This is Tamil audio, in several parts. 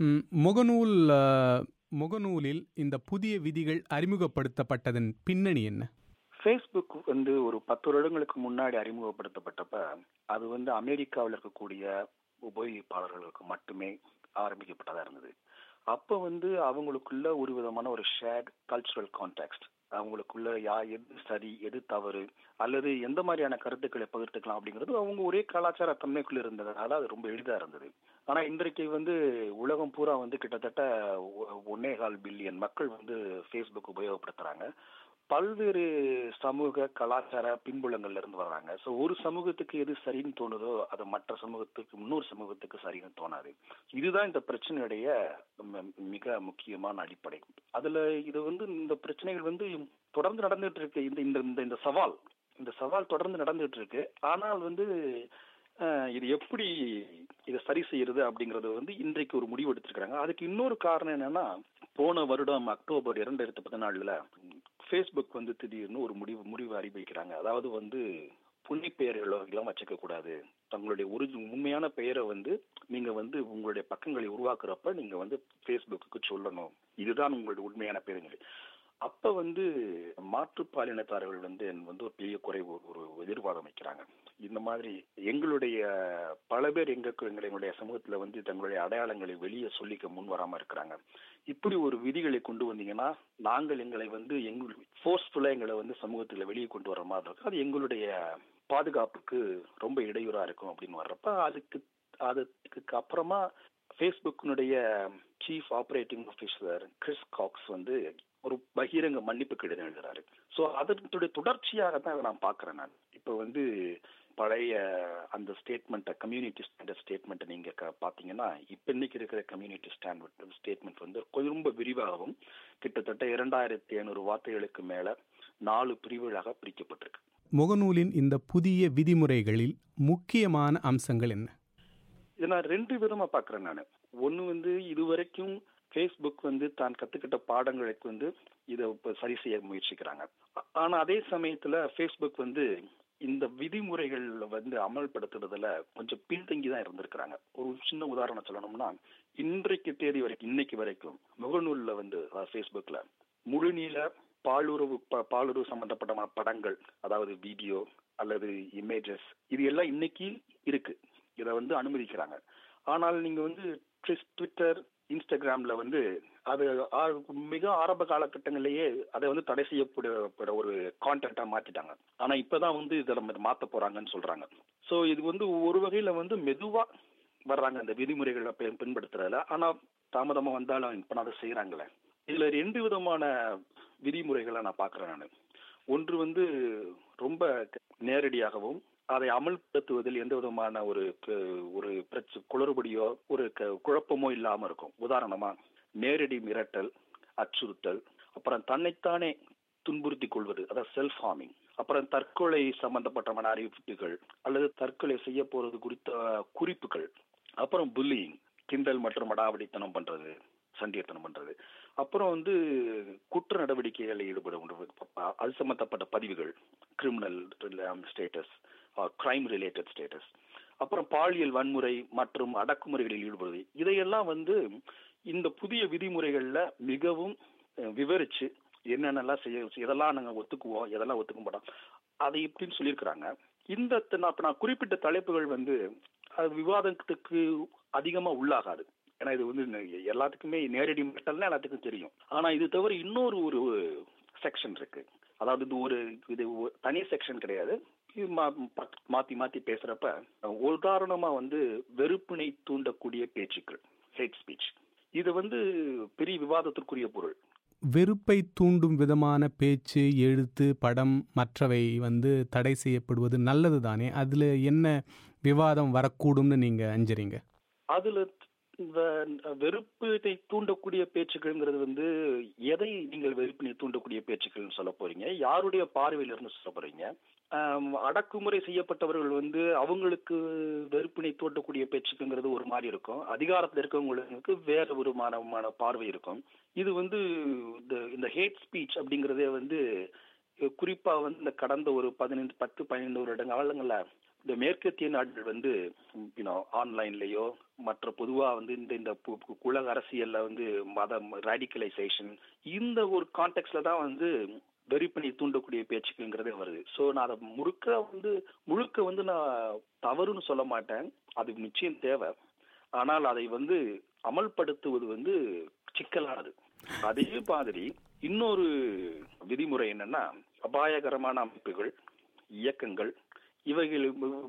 ம், முகநூல் அ, முகநூலில் இந்த புதிய விதிகள் அறிமுகப்படுத்தப்பட்டதன் பின்னணி என்ன ஃபேஸ்புக் வந்து ஒரு பத்து வருடங்களுக்கு முன்னாடி அறிமுகப்படுத்தப்பட்டப்ப அது வந்து அமெரிக்காவில் இருக்கக்கூடிய உபயோகிப்பாளர்களுக்கு மட்டுமே ஆரம்பிக்கப்பட்டதா இருந்தது அப்ப வந்து அவங்களுக்குள்ள ஒரு விதமான ஒரு ஷேர்ட் கல்ச்சுரல் கான்டெக்ட் அவங்களுக்குள்ள யா எது சரி எது தவறு அல்லது எந்த மாதிரியான கருத்துக்களை பகிர்ந்துக்கலாம் அப்படிங்கிறது அவங்க ஒரே கலாச்சார தன்மைக்குள்ள இருந்ததுனால அது ரொம்ப எளிதா இருந்தது ஆனா இன்றைக்கு வந்து உலகம் பூரா வந்து கிட்டத்தட்ட ஒ- ஒன்னே கால் பில்லியன் மக்கள் வந்து ஃபேஸ்புக் உபயோகப்படுத்துறாங்க பல்வேறு சமூக கலாச்சார பின்புலங்கள்ல இருந்து வர்றாங்க ஸோ ஒரு சமூகத்துக்கு எது சரின்னு தோணுதோ அது மற்ற சமூகத்துக்கு இன்னொரு சமூகத்துக்கு சரின்னு தோணாது இதுதான் இந்த பிரச்சனையுடைய ம- மிக முக்கியமான அடிப்படை அதுல இது வந்து இந்த பிரச்சனைகள் வந்து தொடர்ந்து நடந்துட்டு இருக்கு இந்த இந்த இந்த இந்த சவால் இந்த சவால் தொடர்ந்து நடந்துட்டு இருக்கு ஆனால் வந்து அஹ், இது எப்படி இதை சரி செய்யறது அப்படிங்கறது வந்து இன்றைக்கு ஒரு முடிவு எடுத்திருக்காங்க அதுக்கு இன்னொரு காரணம் என்னன்னா போன வருடம் அக்டோபர் இரண்டாயிரத்தி பதினாலுல ஃபேஸ்புக் வந்து திடீர்னு ஒரு முடிவு முடிவு அறிவிக்கிறாங்க அதாவது வந்து புனை பெயர்களோ எல்லாம் வச்சுக்க கூடாது தங்களுடைய ஒரு உண்மையான பெயரை வந்து நீங்க வந்து உங்களுடைய பக்கங்களை உருவாக்குறப்ப நீங்க வந்து ஃபேஸ்புக்கு சொல்லணும் இதுதான் உங்களுடைய உண்மையான பெயருங்க அப்ப வந்து மாற்றுப்பாலினத்தார்கள் வந்து வந்து ஒரு பெரிய குறைவு ஒரு எதிர்வாதம் வைக்கிறாங்க இந்த மாதிரி எங்களுடைய பல பேர் எங்க எங்களுடைய சமூகத்துல வந்து தங்களுடைய அடையாளங்களை வெளியே சொல்லிக்க முன் வராம இருக்கிறாங்க இப்படி ஒரு விதிகளை கொண்டு வந்தீங்கன்னா நாங்கள் எங்களை வந்து எங்கள் ஃபோர்ஸ்ஃபுல்லா எங்களை வந்து சமூகத்துல வெளியே கொண்டு வர மாதிரி இருக்கும் அது எங்களுடைய பாதுகாப்புக்கு ரொம்ப இடையூறா இருக்கும் அப்படின்னு வர்றப்ப அதுக்கு அதுக்கு அப்புறமா ஃபேஸ்புக்கினுடைய chief operating officer Chris Cox வந்து ஒரு பகிரங்க மன்னிப்பு கடிதம் எழுதுறாரு ஸோ அதனுடைய தொடர்ச்சியாக தான் இதை நான் பார்க்கறேன் நான் இப்போ வந்து பழைய அந்த ஸ்டேட்மெண்ட்டை கம்யூனிட்டி ஸ்டாண்டர்ட் ஸ்டேட்மெண்ட்டை நீங்க க- பாத்தீங்கன்னா இப்ப இன்னைக்கு இருக்கிற கம்யூனிட்டி ஸ்டாண்டர்ட் ஸ்டேட்மெண்ட் வந்து கொஞ்சம் ரொம்ப விரிவாகவும் கிட்டத்தட்ட இரண்டாயிரத்தி ஐநூறு வார்த்தைகளுக்கு மேல நாலு பிரிவுகளாக பிரிக்கப்பட்டிருக்கு முகநூலின் இந்த புதிய விதிமுறைகளில் முக்கியமான அம்சங்கள் என்ன இதை நான் ரெண்டு விதமா பாக்குறேன் நான் ஒன்னு வந்து இதுவரைக்கும் ஃபேஸ்புக் வந்து தான் கத்துக்கிட்ட பாடங்களுக்கு வந்து இதை இப்ப சரி செய்ய முயற்சிக்கிறாங்க ஆ- ஆனா அதே சமயத்துல ஃபேஸ்புக் வந்து இந்த விதிமுறைகள் வந்து அமல்படுத்துறதுல கொஞ்சம் பின்தங்கி தான் இருந்திருக்கிறாங்க ஒரு சின்ன உதாரணம் சொல்லணும்னா இன்றைக்கு தேதி வரைக்கும் இன்னைக்கு வரைக்கும் முகநூல்ல வந்து ஃபேஸ்புக்ல முழுநீள பாலுறவு ப- பாலுறவு சம்பந்தப்பட்ட படங்கள் அதாவது வீடியோ அல்லது இமேஜஸ் இது எல்லாம் இன்னைக்கு இருக்கு இதை வந்து அனுமதிக்கிறாங்க ஆனால் நீங்க வந்து ட்விஸ்- ட்விட்டர் இன்ஸ்டாகிராம்ல வந்து அது ஆ- மிக ஆரம்ப காலகட்டங்களிலேயே அதை வந்து தடை செய்யப்பட ஒரு கான்டென்ட்டா மாத்திட்டாங்க ஆனா இப்பதான் வந்து இதை நம்ம மாத்த போறாங்கன்னு சொல்றாங்க சோ இது வந்து ஒரு வகையில வந்து மெதுவா வர்றாங்க இந்த விதிமுறைகளை பின்- பின்படுத்துறதுல ஆனா தாமதமா வந்தாலும் இப்ப நான் அதை செய்யறாங்களே இதுல ரெண்டு விதமான விதிமுறைகளை நான் பாக்குறேன் நான் ஒன்று வந்து ரொம்ப நேரடியாகவும் அதை அமல்படுத்துவதில் எந்த விதமான ஒரு க- ஒரு பிரச்ச குளறுபடியோ ஒரு க- குழப்பமோ இல்லாம இருக்கும் உதாரணமா நேரடி மிரட்டல் அச்சுறுத்தல் அப்புறம் தன்னைத்தானே துன்புறுத்தி கொள்வது அதாவது செல்ஃப் ஹார்மிங் அப்புறம் தற்கொலை சம்பந்தப்பட்டமான அறிவிப்புகள் அல்லது தற்கொலை செய்ய போறது குறித்த குறிப்புகள் அப்புறம் புல்லிங் கிண்டல் மற்றும் அடாவடித்தனம் பண்றது சண்டியத்தனம் பண்றது அப்புறம் வந்து குற்ற நடவடிக்கைகளில் ஈடுபடும் அது சம்பந்தப்பட்ட பதிவுகள் criminal status crime related status அப்புறம் பாலியல் வன்முறை மற்றும் அடக்குமுறைகளில் ஈடுபடுவது இதையெல்லாம் வந்து இந்த புதிய விதிமுறைகள்ல மிகவும் அஹ், விவரிச்சு என்னென்னலாம் செய்ய இதெல்லாம் நாங்க ஒத்துக்குவோம் இதெல்லாம் ஒத்துக்க மாட்டோம் அதை இப்படின்னு சொல்லியிருக்கிறாங்க இந்த த- நான் இப்ப நான் குறிப்பிட்ட தலைப்புகள் வந்து அது விவாதத்துக்கு அதிகமா உள்ளாகாது ஏன்னா இது வந்து நெ- எல்லாத்துக்குமே நேரடி மிரட்டல்னா எல்லாத்துக்கும் தெரியும் ஆனா இது தவிர இன்னொரு ஒரு செக்ஷன் இருக்கு அதாவது இது ஒரு இது ஒரு தனி செக்ஷன் கிடையாது இது மா- ப- மாத்தி மாத்தி பேசுறப்ப உதாரணமா வந்து வெறுப்பினை தூண்டக்கூடிய பேச்சுக்கள் ஹேட் ஸ்பீச் இது வந்து பெரிய விவாதத்திற்குரிய பொருள் வெறுப்பை தூண்டும் விதமான பேச்சு எழுத்து படம் மற்றவை வந்து தடை செய்யப்படுவது நல்லது தானே அதில் என்ன விவாதம் வரக்கூடும்னு நீங்கள் அஞ்சுறீங்க அதுல வ- வெறுப்பினை தூண்டக்கூடிய பேச்சுக்கள்ங்கிறது வந்து எதை நீங்கள் வெறுப்பினை தூண்டக்கூடிய பேச்சுக்கள்னு சொல்ல போறீங்க யாருடைய பார்வையில இருந்து சொல்ல போறீங்க ஆம், அடக்குமுறை செய்யப்பட்டவர்கள் வந்து அவங்களுக்கு வெறுப்பினை தூண்டக்கூடிய பேச்சுக்குங்கிறது ஒரு மாதிரி இருக்கும் அதிகாரத்தில் இருக்கவங்களுக்கு வேற ஒரு மானமான பார்வை இருக்கும் இது வந்து இந்த- இந்த ஹேட் ஸ்பீச் அப்படிங்கறதே வந்து குறிப்பா வந்து இந்த கடந்த ஒரு பதினைந்து பத்து பதினைந்து வருட காலங்கள்ல இந்த மேற்கத்திய நாடுகள் வந்து யூனோ ஆன்லைன்லயோ மற்ற பொதுவா வந்து இந்த இந்த பு- பு- உலக அரசியல்ல வந்து மதம் ரேடிக்கலைசேஷன் இந்த ஒரு கான்டெக்ட்ல தான் வந்து வெறி பண்ணி தூண்டக்கூடிய பேச்சுக்குங்கிறதே வருது ஸோ நான் அதை முழுக்க வந்து முழுக்க வந்து நான் தவறுன்னு சொல்ல மாட்டேன் அது நிச்சயம் தேவை ஆனால் அதை வந்து அமல்படுத்துவது வந்து சிக்கலானது அதே மாதிரி இன்னொரு விதிமுறை என்னன்னா அபாயகரமான அமைப்புகள் இயக்கங்கள் இவைகள்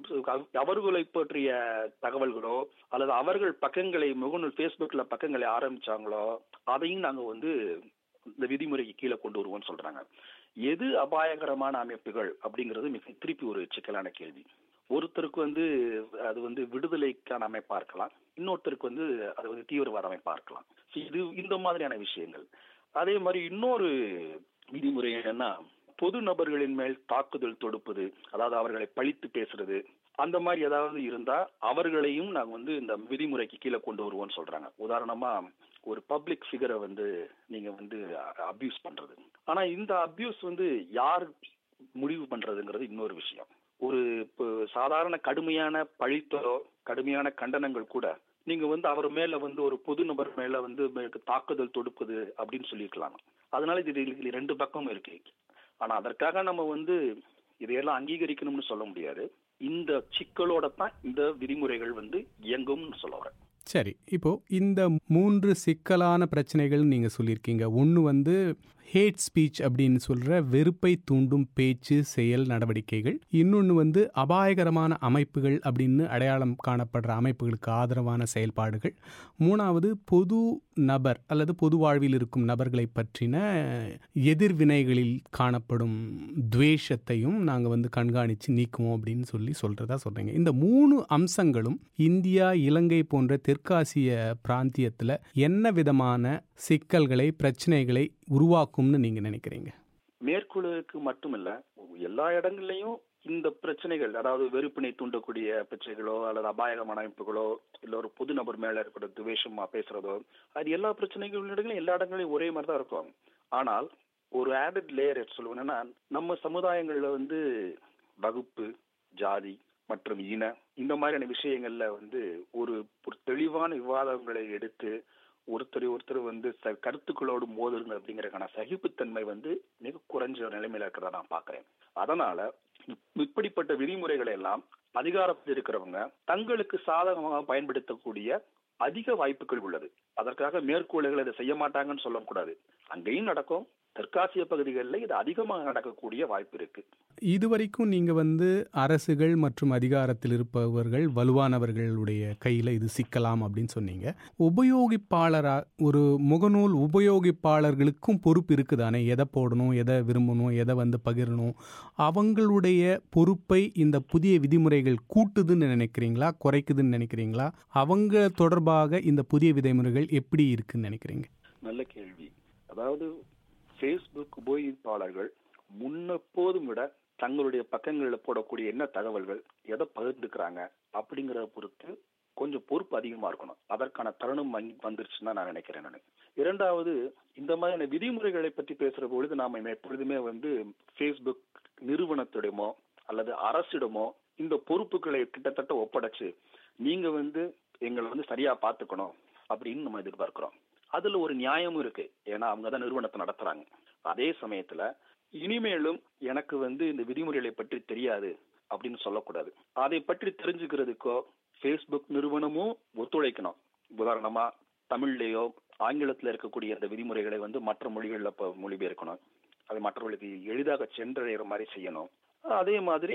அவர்களை பற்றிய தகவல்களோ அல்லது அவர்கள் பக்கங்களை முகநூல் ஃபேஸ்புக்ல பக்கங்களை ஆரம்பிச்சாங்களோ அதையும் நாங்க வந்து இந்த விதிமுறைக்கு கீழே கொண்டு வருவோம்னு சொல்றாங்க எது அபாயகரமான அமைப்புகள் அப்படிங்கிறது மிக திருப்பி ஒரு சிக்கலான கேள்வி ஒருத்தருக்கு வந்து அது வந்து விடுதலைக்கான அமைப்பா இருக்கலாம் இன்னொருத்தருக்கு வந்து அது வந்து தீவிரவாத அமைப்பா இருக்கலாம் So இது இந்த மாதிரியான விஷயங்கள் அதே மாதிரி இன்னொரு விதிமுறை என்னன்னா பொது நபர்களின் மேல் தாக்குதல் தொடுப்பது அதாவது அவர்களை பழித்து பேசுறது அந்த மாதிரி ஏதாவது இருந்தா அவர்களையும் நாங்க வந்து இந்த விதிமுறைக்கு கீழே கொண்டு வருவோம்னு சொல்றாங்க உதாரணமா ஒரு பப்ளிக் ஃபிகரை வந்து நீங்க வந்து அபியூஸ் பண்றது ஆனா இந்த அபியூஸ் வந்து யார் முடிவு பண்றதுங்கிறது இன்னொரு விஷயம் ஒரு இப்போ சாதாரண கடுமையான பழித்தோ கடுமையான கண்டனங்கள் கூட நீங்க வந்து அவர் மேல வந்து ஒரு பொது நபர் மேல வந்து தாக்குதல் தொடுப்பது அப்படின்னு சொல்லியிருக்கலாம் அதனால இது இதுல ரெண்டு பக்கமும் இருக்கு ஆனா அதற்காக நம்ம வந்து இதையெல்லாம் அங்கீகரிக்கணும்னு சொல்ல முடியாது இந்த சிக்கலோட தான் இந்த விதிமுறைகள் வந்து இயங்கும்னு சொல்ல வரேன் சரி இப்போ இந்த மூன்று சிக்கலான பிரச்சனைகள் நீங்க சொல்லியிருக்கீங்க ஒன்று வந்து ஹேட் ஸ்பீச் அப்படின்னு சொல்ற வெறுப்பை தூண்டும் பேச்சு செயல் நடவடிக்கைகள் இன்னொன்று வந்து அபாயகரமான அமைப்புகள் அப்படின்னு அடையாளம் காணப்படுற அமைப்புகளுக்கு ஆதரவான செயல்பாடுகள் மூணாவது பொது நபர் அல்லது பொது வாழ்வில் இருக்கும் நபர்களை பற்றின எதிர்வினைகளில் காணப்படும் துவேஷத்தையும் நாங்கள் வந்து கண்காணித்து நீக்குவோம் அப்படின்னு சொல்லி சொல்றதா சொல்றீங்க இந்த மூணு அம்சங்களும் இந்தியா இலங்கை போன்ற தெற்காசிய பிராந்தியத்தில் என்ன விதமான சிக்கல்களை பிரச்சனைகளை உருவாக்கும்னு நீங்க நினைக்கிறீங்க மேற்குழுக்கு மட்டுமல்ல எல்லா இடங்கள்லயும் இந்த பிரச்சனைகள் அதாவது வெறுப்பினை தூண்டக்கூடிய பிரச்சனைகளோ அல்லது அபாயகமான அமைப்புகளோ இல்ல ஒரு பொது நபர் மேல இருக்கிற துவேஷமா பேசுறதோ அது எல்லா பிரச்சனைகளிடங்களும் எல்லா இடங்களையும் ஒரே மாதிரி தான் இருக்கும் ஆனால் ஒரு ஆடட் லேயர் சொல்லுவேன்னா நம்ம சமுதாயங்கள்ல வந்து வகுப்பு ஜாதி மற்றும் இன இந்த மாதிரியான விஷயங்கள்ல வந்து ஒரு ஒரு தெளிவான விவாதங்களை எடுத்து ஒருத்தர் ஒருத்தர் வந்து ச- கருத்துக்களோடு மோதுங்க அப்படிங்கறதுக்கான சகிப்புத்தன்மை வந்து மிக குறைஞ்ச நிலைமையில இருக்கிறத நான் பாக்குறேன் அதனால இப்- இப்படிப்பட்ட விதிமுறைகளை எல்லாம் அதிகாரத்தில் இருக்கிறவங்க தங்களுக்கு சாதகமாக பயன்படுத்தக்கூடிய அதிக வாய்ப்புகள் உள்ளது அதற்காக மேற்கோள்கள் இதை செய்ய மாட்டாங்கன்னு சொல்லக்கூடாது அங்கேயும் நடக்கும் தெற்காசிய பகுதிகளில் இது அதிகமாக நடக்கக்கூடிய வாய்ப்பு இருக்கு இதுவரைக்கும் நீங்கள் வந்து அரசுகள் மற்றும் அதிகாரத்தில் இருப்பவர்கள் வலுவானவர்களுடைய கையில் இது சிக்கலாம் அப்படின்னு சொன்னீங்க உபயோகிப்பாளரா ஒரு முகநூல் உபயோகிப்பாளர்களுக்கும் பொறுப்பு இருக்குதானே எதை போடணும் எதை விரும்பணும் எதை வந்து பகிரணும் அவங்களுடைய பொறுப்பை இந்த புதிய விதிமுறைகள் கூட்டுதுன்னு நினைக்கிறீங்களா குறைக்குதுன்னு நினைக்கிறீங்களா அவங்க தொடர்பாக இந்த புதிய விதிமுறைகள் எப்படி இருக்குன்னு நினைக்கிறீங்க நல்ல கேள்வி அதாவது ஃபேஸ்புக் உபயோகிப்பாளர்கள் முன்னெப்போதும் விட தங்களுடைய பக்கங்களில் போடக்கூடிய என்ன தகவல்கள் எதை பகிர்ந்துக்கிறாங்க அப்படிங்கிறத பொறுத்து கொஞ்சம் பொறுப்பு அதிகமா இருக்கணும் அதற்கான தருணம் வந்து- வந்துருச்சுன்னு நான் நினைக்கிறேன் நான் இரண்டாவது இந்த மாதிரியான விதிமுறைகளை பற்றி பேசுற பொழுது நாம எப்பொழுதுமே வந்து ஃபேஸ்புக் நிறுவனத்திடமோ அல்லது அரசிடமோ இந்த பொறுப்புகளை கிட்டத்தட்ட ஒப்படைச்சு நீங்க வந்து எங்களை வந்து சரியா பாத்துக்கணும் அப்படின்னு நம்ம எதிர்பார்க்கிறோம் அதுல ஒரு நியாயமும் இருக்கு ஏன்னா அவங்க தான் நிறுவனத்தை நடத்துறாங்க அதே சமயத்துல இனிமேலும் எனக்கு வந்து இந்த விதிமுறைகளை பற்றி தெரியாது அப்படின்னு சொல்லக்கூடாது அதை பற்றி தெரிஞ்சுக்கிறதுக்கோ ஃபேஸ்புக் நிறுவனமும் ஒத்துழைக்கணும் உதாரணமா தமிழ்லயோ ஆங்கிலத்துல இருக்கக்கூடிய அந்த விதிமுறைகளை வந்து மற்ற மொழிகள்ல இப்ப மொழிபெயர்க்கணும் அது மற்றவர்களுக்கு எளிதாக சென்றடைகிற மாதிரி செய்யணும் அதே மாதிரி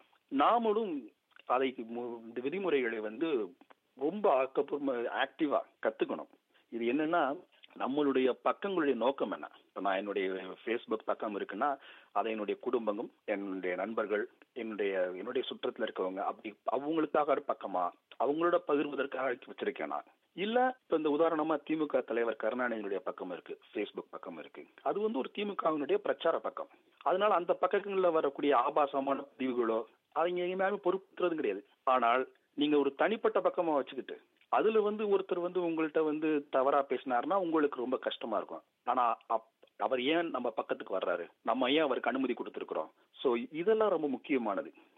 நாமளும் அதை மு- இந்த விதிமுறைகளை வந்து ரொம்ப ஆக்கப்பூர்வ ஆக்டிவா கத்துக்கணும் இது என்னன்னா நம்மளுடைய பக்கங்களுடைய நோக்கம் என்ன இப்ப நான் என்னுடைய ஃபேஸ்புக் பக்கம் இருக்குன்னா அதை என்னுடைய குடும்பம் என்னுடைய நண்பர்கள் என்னுடைய என்னுடைய சுற்றத்துல இருக்கவங்க அப்படி அவங்களுக்காக ஒரு பக்கமா அவங்களோட பகிர்வதற்காக வச்சிருக்கேன் நான் இல்ல இப்ப இந்த உதாரணமா திமுக தலைவர் கருணாநிதியுடைய பக்கம் இருக்கு ஃபேஸ்புக் பக்கம் இருக்கு அது வந்து ஒரு திமுகவினுடைய பிரச்சார பக்கம் அதனால அந்த பக்கங்கள்ல வரக்கூடிய ஆபாசமான பதிவுகளோ அவங்க எங்கேயுமே பொறுப்புறது கிடையாது ஆனால் நீங்க ஒரு தனிப்பட்ட பக்கமா வச்சுக்கிட்டு அதுல வந்து ஒருத்தர் வந்து உங்கள்ட்ட வந்து தவறா பேசினாருன்னா உங்களுக்கு ரொம்ப கஷ்டமா இருக்கும் ஆனா அப்- அவர் ஏன் நம்ம பக்கத்துக்கு வர்றாரு நம்ம ஏன் அவருக்கு அனுமதி கொடுத்துருக்குறோம் சோ இதெல்லாம் ரொம்ப முக்கியமானது சோ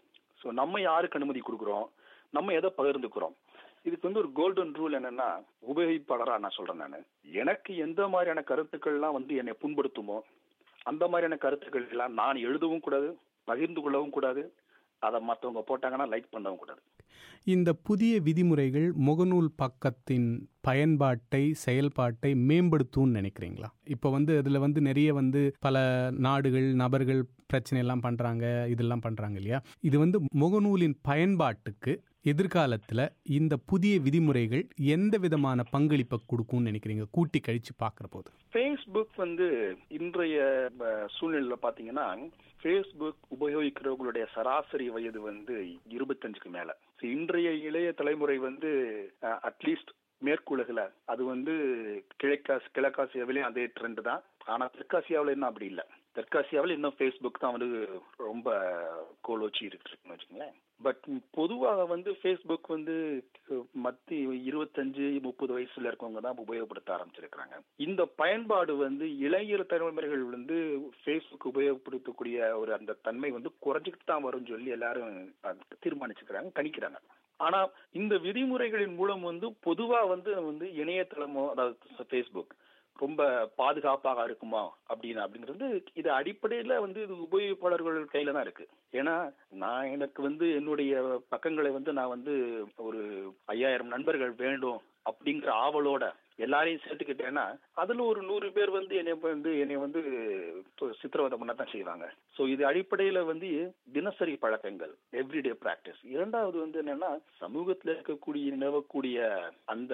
ஸோ நம்ம யாருக்கு அனுமதி கொடுக்குறோம் நம்ம எதை பகிர்ந்துக்கிறோம் இதுக்கு வந்து ஒரு கோல்டன் ரூல் என்னன்னா உபயோகிப்பாளரா நான் சொல்றேன் நான் எனக்கு எந்த மாதிரியான கருத்துக்கள்லாம் வந்து என்னை புண்படுத்துமோ அந்த மாதிரியான கருத்துக்கள் எல்லாம் நான் எழுதவும் கூடாது பகிர்ந்து கொள்ளவும் கூடாது அதை மற்றவங்க போட்டாங்கன்னா லைக் பண்ணவும் கூடாது இந்த புதிய விதிமுறைகள் முகநூல் பக்கத்தின் பயன்பாட்டை செயல்பாட்டை மேம்படுத்தும்னு நினைக்கிறீங்களா இப்போ வந்து அதில் வந்து நிறைய வந்து பல நாடுகள் நபர்கள் பிரச்சனை எல்லாம் பண்ணுறாங்க இதெல்லாம் பண்ணுறாங்க இல்லையா இது வந்து முகநூலின் பயன்பாட்டுக்கு எதிர்காலத்தில் இந்த புதிய விதிமுறைகள் எந்த விதமான பங்களிப்பை கொடுக்கும்னு நினைக்கிறீங்க கூட்டி கழிச்சு பார்க்குற போது ஃபேஸ்புக் வந்து இன்றைய சூழ்நிலையில் பார்த்தீங்கன்னா ஃபேஸ்புக் உபயோகிக்கிறவங்களுடைய சராசரி வயது வந்து இருபத்தஞ்சுக்கு மேல இன்றைய இளைய தலைமுறை வந்து அட்லீஸ்ட் மேற்குலகில் அது வந்து கிழக்காசி கிழக்காசியாவிலேயும் அதே ட்ரெண்ட் தான் ஆனால் தெற்காசியாவில் இன்னும் அப்படி இல்லை தெற்காசியாவில் இன்னும் ஃபேஸ்புக் தான் வந்து ரொம்ப கோலோச்சி இருக்குன்னு வச்சுக்கோங்களேன் பட் பொதுவாக வந்து ஃபேஸ்புக் வந்து மத்தி இருபத்தஞ்சு முப்பது வயசுல இருக்கவங்க தான் உபயோகப்படுத்த ஆரம்பிச்சிருக்கிறாங்க இந்த பயன்பாடு வந்து இளைஞர் தலைமுறைகள் வந்து ஃபேஸ்புக் உபயோகப்படுத்தக்கூடிய ஒரு அந்த தன்மை வந்து குறைஞ்சிக்கிட்டு தான் வரும்னு சொல்லி எல்லாரும் தீர்மானிச்சுக்கிறாங்க கணிக்கிறாங்க ஆனா இந்த விதிமுறைகளின் மூலம் வந்து பொதுவா வந்து வந்து இணையதளமோ அதாவது ஃபேஸ்புக் ரொம்ப பாதுகாப்பாக இருக்குமா அப்படின்னு அப்படிங்கிறது இது அடிப்படையில வந்து இது உபயோகிப்பாளர்கள் கையில தான் இருக்கு ஏன்னா நான் எனக்கு வந்து என்னுடைய பக்கங்களை வந்து நான் வந்து ஒரு ஐயாயிரம் நண்பர்கள் வேண்டும் அப்படிங்கிற ஆவலோட எல்லாரையும் சேர்த்துக்கிட்டேன்னா அதுல ஒரு நூறு பேர் வந்து என்னை வந்து என்னை வந்து சித்திரவதை பண்ண தான் செய்வாங்க ஸோ இது அடிப்படையில வந்து தினசரி பழக்கங்கள் எவ்ரிடே பிராக்டிஸ் இரண்டாவது வந்து என்னன்னா சமூகத்துல இருக்கக்கூடிய நிலவக்கூடிய அந்த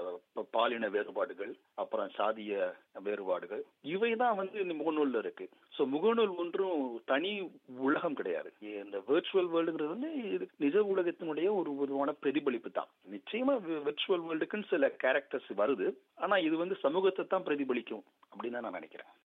பாலின வேறுபாடுகள் அப்புறம் சாதிய வேறுபாடுகள் இவை தான் வந்து இந்த முகநூல்ல இருக்கு ஸோ முகநூல் ஒன்றும் தனி உலகம் கிடையாது இந்த வெர்ச்சுவல் வேர்ல்டுங்கிறது வந்து இது நிஜ உலகத்தினுடைய ஒரு பொதுவான பிரதிபலிப்பு தான் நிச்சயமா வெர்ச்சுவல் வேர்ல்டுக்குன்னு சில கேரக்டர்ஸ் வருது ஆனா இது வந்து சமூகத்தை தான் பிரதிபலிக்கும் அப்படின்னு தான் நான் நினைக்கிறேன்